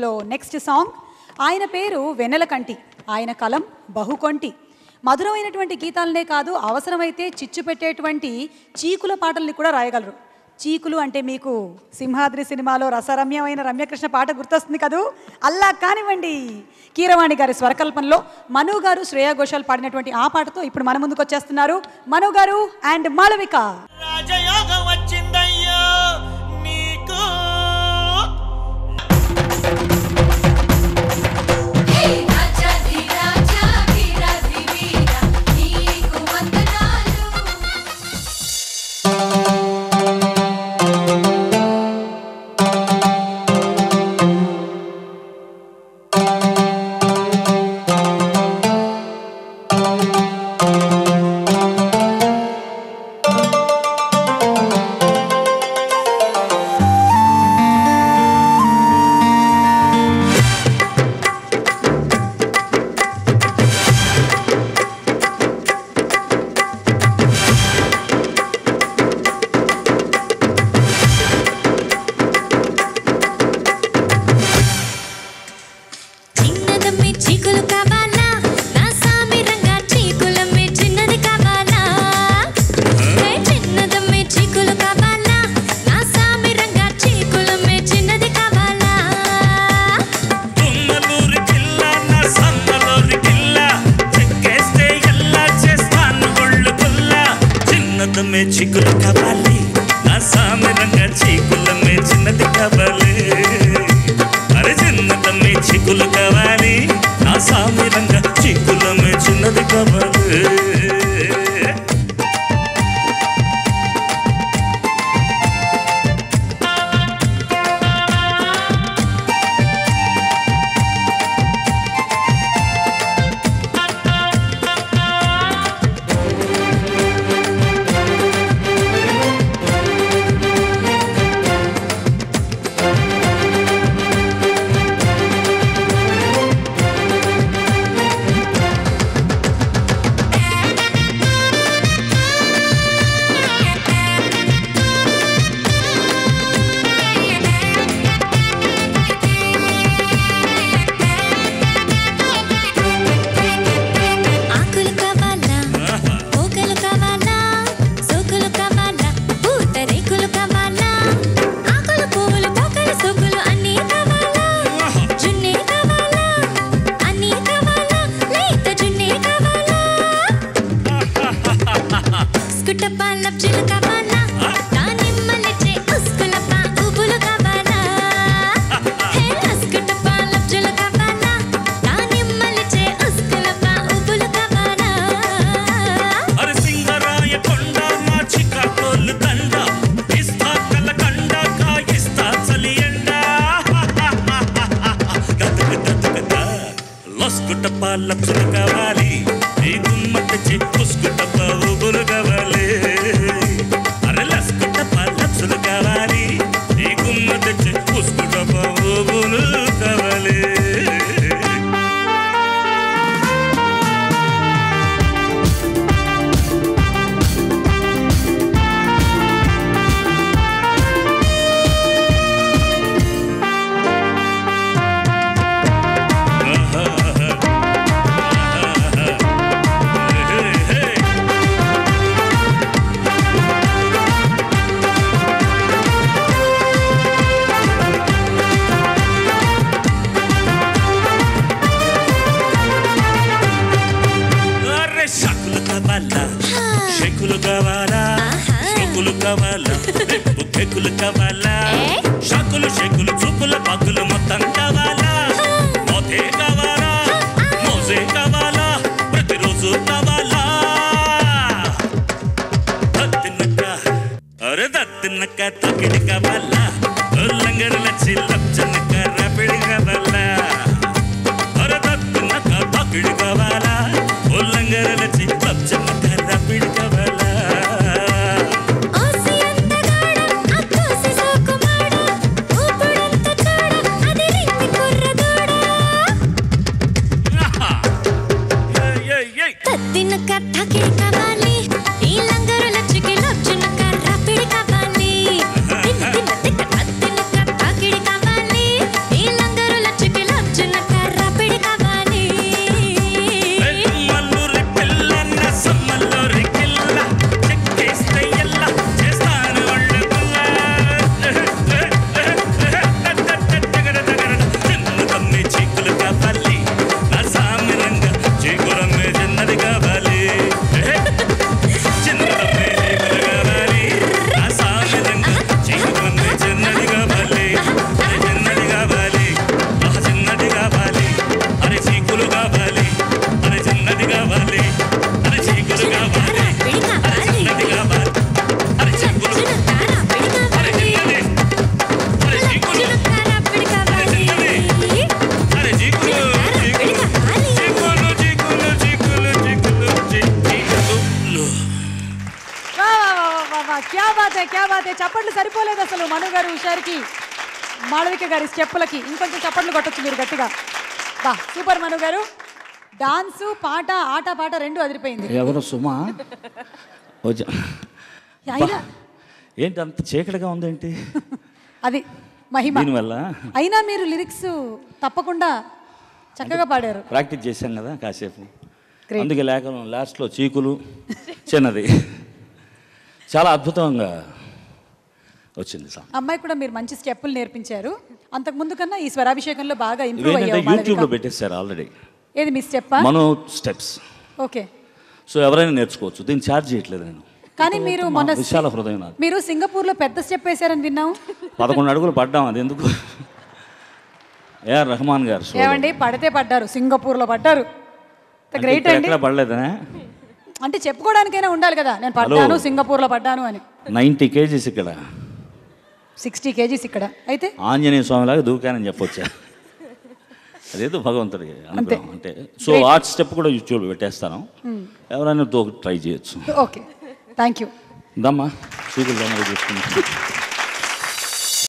ఇందులో next song ఆయన పేరు వెన్నెలకంటి ఆయన కలం బహుకొంటి మధురమైనటువంటి గీతాలనే కాదు అవసరమైతే చిచ్చు పెట్టేటువంటి చీకుల పాటల్ని కూడా రాయగలరు చీకులు అంటే మీకు సింహాద్రి సినిమాలో రసరమ్యమైన రమ్యకృష్ణ పాట గుర్తొస్తుంది కదూ అల్లా కానివ్వండి కీరవాణి గారి స్వరకల్పనలో మను గారు శ్రేయా ఘోషాల్ పాడినటువంటి ఆ పాటతో ఇప్పుడు మన ముందుకు వచ్చేస్తున్నారు మను గారు అండ్ మాళవిక రాజయోగం వచ్చిందయ్యో నీకు హే రాజాది రాజా వీరాది వీరా నీకు వందనాలు చిన్నదమ్మి చీకులు కావాలా నా సామి రంగా చీకులమ్మి చిన్నది కావాలా హే చిన్నదమ్మి చీకులు కావాలా నా సామి రంగా చీకులమ్మి చిన్నది కావాలా తుమ్మలూరి కిల్ల నా సమ్మలూరి కిల్ల చెక్కేస్తే ఎలా చేస్తాను ఒళ్ళు పుల్ల చిన్నదమ్మే చిక్కులు కావాలి నా సామెరంగా చీకులమ్మే చిన్నది కావాలి అరే చిన్నదమ్మే చిక్కులు కావాలి నా సామెరంగా చీకులమ్మే చిన్నది కావాలి ఆకులు కావాలా పోకలు కావాలా సోకులు కావాలా పూతరేకులు కావాలా ఆకులు పువ్వులు పోకలు సోకులు అన్నీ కావాలా జున్నే కావాలా అన్నీ కావాలా లేత జున్నే కావాలా స్కుటప్ప లబ్జులు కావాలా దానిమ్మలిచ్చే ఉస్కులప్ప ఉబులు కావాలా హే స్కుటప్ప లబ్జులు కావాలా దానిమ్మలిచ్చే ఉస్కులప్ప ఉబులు కావాలా అరే సింగరాయ కొండ మా చికాకోలు దండ ఇస్తా కలకండ కాయిస్తా చలి ఎండ గతుకు గతుకుతా లొస్కుట పాలప్సులు కావాలి ఈ గుమ్మట చిక్కుస్కుట బాబులు కావాలి అరే లస్కుట పాలప్సులు కావాలి ఈ గుమ్మట చిక్కుస్కుట బాబులు కావాలి అరే షాకులు కావాలా షేకులు కావాలా షోకులు కావాలా రేపు కేకులు కావాలా ఏ? షాకులు షేకులు చూపుల పగ్గులు మొత్తం కావాలా మోతే కావాలా మోజే కావాలా ప్రతిరోజు కావాలా దత్తినక్క అరే దత్తినక్క తొక్కిడి కావాలా లంగరుల చిల్లచ్చనక్క రపిడి కావాలా అరే దత్తినక్క తొక్కిడి కావాలా ఉల్లంగరుల చిల్లచ్చనక్క రపిడి కావాలా ఓసి అందగాడ అత్తోసి సోకుమాడ ఊపుడంత చాడ తట్టుకోలేదు అసలు మను గారు హుషారికి మాళవిక గారి స్టెప్పులకి ఇంకొంచెం చప్పట్లు కొట్టచ్చు మీరు గట్టిగా బా సూపర్ మను గారు డాన్సు పాట ఆట పాట రెండు అదిరిపోయింది ఎవరు సుమా వచ్చా అయినా ఏంటి అంత చీకటిగా ఉందేంటి అది మహిమ దీనివల్ల అయినా మీరు లిరిక్స్ తప్పకుండా చక్కగా పాడారు ప్రాక్టీస్ చేశాం కదా కాసేపు Great. అందుకే లేఖ లాస్ట్లో చీకులు చిన్నది చాలా అద్భుతంగా వచ్చింది సాంగ్ అమ్మాయి కూడా మీరు మంచి స్టెప్పులు నేర్పించారు అంతకు ముందు కన్నా ఈ స్వరాభిషేకంలో బాగా ఇంప్రూవ్ ఇవేంటంటే అయ్యావు యూట్యూబ్లో మాళవిక. పెట్టేశారు ఆల్రెడీ ఏది మీ స్టెప్పా మనో స్టెప్స్ ఓకే సో ఎవరైనా నేర్చుకోవచ్చు దీన్ని ఛార్జ్ చేయట్లేదు నేను కానీ మీరు మొన్న విశాల హృదయం నాకు మీరు సింగపూర్లో పెద్ద స్టెప్ వేశారని విన్నాం పదకొండు అడుగులు పడ్డాం అది ఎందుకు ఏఆర్ రెహమాన్ గారు solo. ఏమండి పడితే పడ్డారు సింగపూర్లో పడ్డారు అంటే గ్రేట్ ఇక్కడ అండి ఎక్కడ పడలేదనే అంటే చెప్పుకోవడానికైనా ఉండాలి కదా నేను పడ్డాను సింగపూర్లో పడ్డాను అని నైంటీ కేజీస్ ఇక్కడ సిక్స్టీ కేజీస్ ఇక్కడ అయితే ఆంజనేయ స్వామిలాగా దూకానని చెప్పొచ్చా అదేదో భగవంతుడి అనుగ్రహం అంటే సో ఆర్ట్ స్టెప్ కూడా యూట్యూబ్లో పెట్టేస్తాను ఎవరైనా దూకు ట్రై చేయొచ్చు ఓకే థ్యాంక్ యూ దమ్మా సీకులు దమ్మలు చూసుకుంటాం